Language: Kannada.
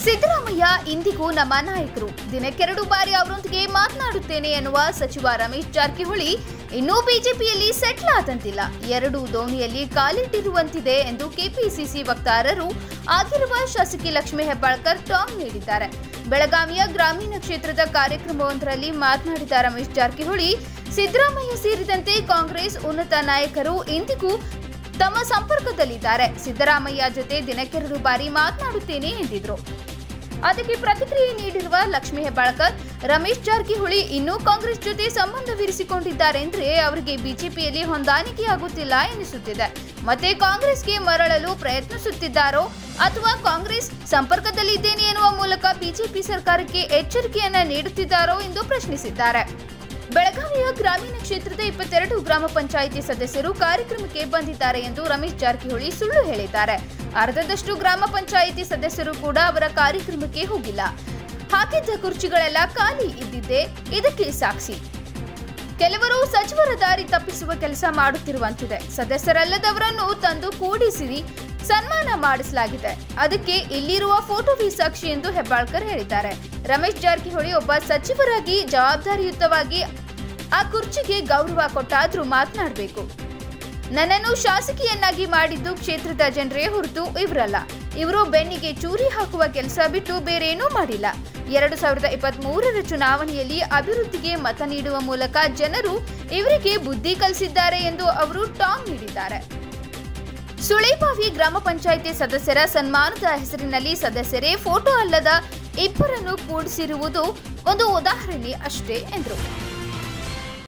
ಸಿದ್ದರಾಮಯ್ಯ ಇಂದಿಗೂ ನಮ್ಮ ನಾಯಕರು ದಿನಕ್ಕೆರಡು ಬಾರಿ ಅವರೊಂದಿಗೆ ಮಾತನಾಡುತ್ತೇನೆ ಎನ್ನುವ ಸಚಿವ ರಮೇಶ್ ಜಾರಕಿಹೊಳಿ ಇನ್ನೂ ಬಿಜೆಪಿಯಲ್ಲಿ ಸೆಟ್ಲ್ ಆದಂತಿಲ್ಲ ಎರಡು ದೋಣಿಯಲ್ಲಿ ಕಾಲಿಟ್ಟಿರುವಂತಿದೆ ಎಂದು ಕೆಪಿಸಿಸಿ ವಕ್ತಾರರು ಆಗಿರುವ ಶಾಸಕಿ ಲಕ್ಷ್ಮೀ ಹೆಬ್ಬಾಳ್ಕರ್ ಟಾಂಗ್ ನೀಡಿದ್ದಾರೆ ಬೆಳಗಾವಿಯ ಗ್ರಾಮೀಣ ಕ್ಷೇತ್ರದ ಕಾರ್ಯಕ್ರಮವೊಂದರಲ್ಲಿ ಮಾತನಾಡಿದ ರಮೇಶ್ ಜಾರಕಿಹೊಳಿ ಸಿದ್ದರಾಮಯ್ಯ ಸೇರಿದಂತೆ ಕಾಂಗ್ರೆಸ್ ಉನ್ನತ ನಾಯಕರು ಇಂದಿಗೂ ತಮ್ಮ ಸಂಪರ್ಕದಲ್ಲಿದ್ದಾರೆ ಸಿದ್ದರಾಮಯ್ಯ ಜೊತೆ ದಿನಕ್ಕೆರಡು ಬಾರಿ ಮಾತನಾಡುತ್ತೇನೆ ಎಂದಿದ್ರು ಅದಕ್ಕೆ ಪ್ರತಿಕ್ರಿಯೆ ನೀಡಿರುವ ಲಕ್ಷ್ಮೀ ಹೆಬ್ಬಾಳ್ಕರ್ ರಮೇಶ್ ಜಾರಕಿಹೊಳಿ ಇನ್ನೂ ಕಾಂಗ್ರೆಸ್ ಜೊತೆ ಸಂಬಂಧವಿರಿಸಿಕೊಂಡಿದ್ದಾರೆ ಅಂದ್ರೆ ಅವರಿಗೆ ಬಿಜೆಪಿಯಲ್ಲಿ ಹೊಂದಾಣಿಕೆಯಾಗುತ್ತಿಲ್ಲ ಎನಿಸುತ್ತಿದೆ ಮತ್ತೆ ಕಾಂಗ್ರೆಸ್ಗೆ ಮರಳಲು ಪ್ರಯತ್ನಿಸುತ್ತಿದ್ದಾರೋ ಅಥವಾ ಕಾಂಗ್ರೆಸ್ ಸಂಪರ್ಕದಲ್ಲಿದ್ದೇನೆ ಎನ್ನುವ ಮೂಲಕ ಬಿಜೆಪಿ ಸರ್ಕಾರಕ್ಕೆ ಎಚ್ಚರಿಕೆಯನ್ನ ನೀಡುತ್ತಿದ್ದಾರೋ ಎಂದು ಪ್ರಶ್ನಿಸಿದ್ದಾರೆ ಬೆಳಗಾವಿಯ ಗ್ರಾಮೀಣ ಕ್ಷೇತ್ರದ ಇಪ್ಪತ್ತೆರಡು ಗ್ರಾಮ ಪಂಚಾಯಿತಿ ಸದಸ್ಯರು ಕಾರ್ಯಕ್ರಮಕ್ಕೆ ಬಂದಿದ್ದಾರೆ ಎಂದು ರಮೇಶ್ ಜಾರಕಿಹೊಳಿ ಸುಳ್ಳು ಹೇಳಿದ್ದಾರೆ ಅರ್ಧದಷ್ಟು ಗ್ರಾಮ ಪಂಚಾಯಿತಿ ಸದಸ್ಯರು ಕೂಡ ಅವರ ಕಾರ್ಯಕ್ರಮಕ್ಕೆ ಹೋಗಿಲ್ಲ ಹಾಕಿದ್ದ ಕುರ್ಚಿಗಳೆಲ್ಲ ಖಾಲಿ ಇದ್ದಿದ್ದೆ ಇದಕ್ಕೆ ಸಾಕ್ಷಿ ಕೆಲವರು ಸಚಿವರ ದಾರಿ ತಪ್ಪಿಸುವ ಕೆಲಸ ಮಾಡುತ್ತಿರುವಂತಿದೆ ಸದಸ್ಯರಲ್ಲದವರನ್ನು ತಂದು ಕೂಡಿಸಿ ಸನ್ಮಾನ ಮಾಡಿಸಲಾಗಿದೆ ಅದಕ್ಕೆ ಇಲ್ಲಿರುವ ಫೋಟೋವಿ ಸಾಕ್ಷಿ ಎಂದು ಹೆಬ್ಬಾಳ್ಕರ್ ಹೇಳಿದ್ದಾರೆ ರಮೇಶ್ ಜಾರಕಿಹೊಳಿ ಒಬ್ಬ ಸಚಿವರಾಗಿ ಜವಾಬ್ದಾರಿಯುತವಾಗಿ ಆ ಕುರ್ಚಿಗೆ ಗೌರವ ಕೊಟ್ಟಾದ್ರೂ ಮಾತನಾಡಬೇಕು ನನ್ನನ್ನು ಶಾಸಕಿಯನ್ನಾಗಿ ಮಾಡಿದ್ದು ಕ್ಷೇತ್ರದ ಜನರೇ ಹೊರತು ಇವರಲ್ಲ ಇವರು ಬೆನ್ನಿಗೆ ಚೂರಿ ಹಾಕುವ ಕೆಲಸ ಬಿಟ್ಟು ಬೇರೇನೂ ಮಾಡಿಲ್ಲ ಎರಡು ಸಾವಿರದ ಇಪ್ಪತ್ತ್ ಮೂರರ ಚುನಾವಣೆಯಲ್ಲಿ ಅಭಿವೃದ್ಧಿಗೆ ಮತ ನೀಡುವ ಮೂಲಕ ಜನರು ಇವರಿಗೆ ಬುದ್ಧಿ ಕಲಿಸಿದ್ದಾರೆ ಎಂದು ಅವರು ಟಾಂಗ್ ನೀಡಿದ್ದಾರೆ ಸುಳೇಬಾವಿ ಗ್ರಾಮ ಪಂಚಾಯಿತಿ ಸದಸ್ಯರ ಸನ್ಮಾನದ ಹೆಸರಿನಲ್ಲಿ ಸದಸ್ಯರೇ ಫೋಟೋ ಅಲ್ಲದ ಇಬ್ಬರನ್ನು ಕೂಡಿಸಿರುವುದು ಒಂದು ಉದಾಹರಣೆ ಅಷ್ಟೇ ಎಂದರು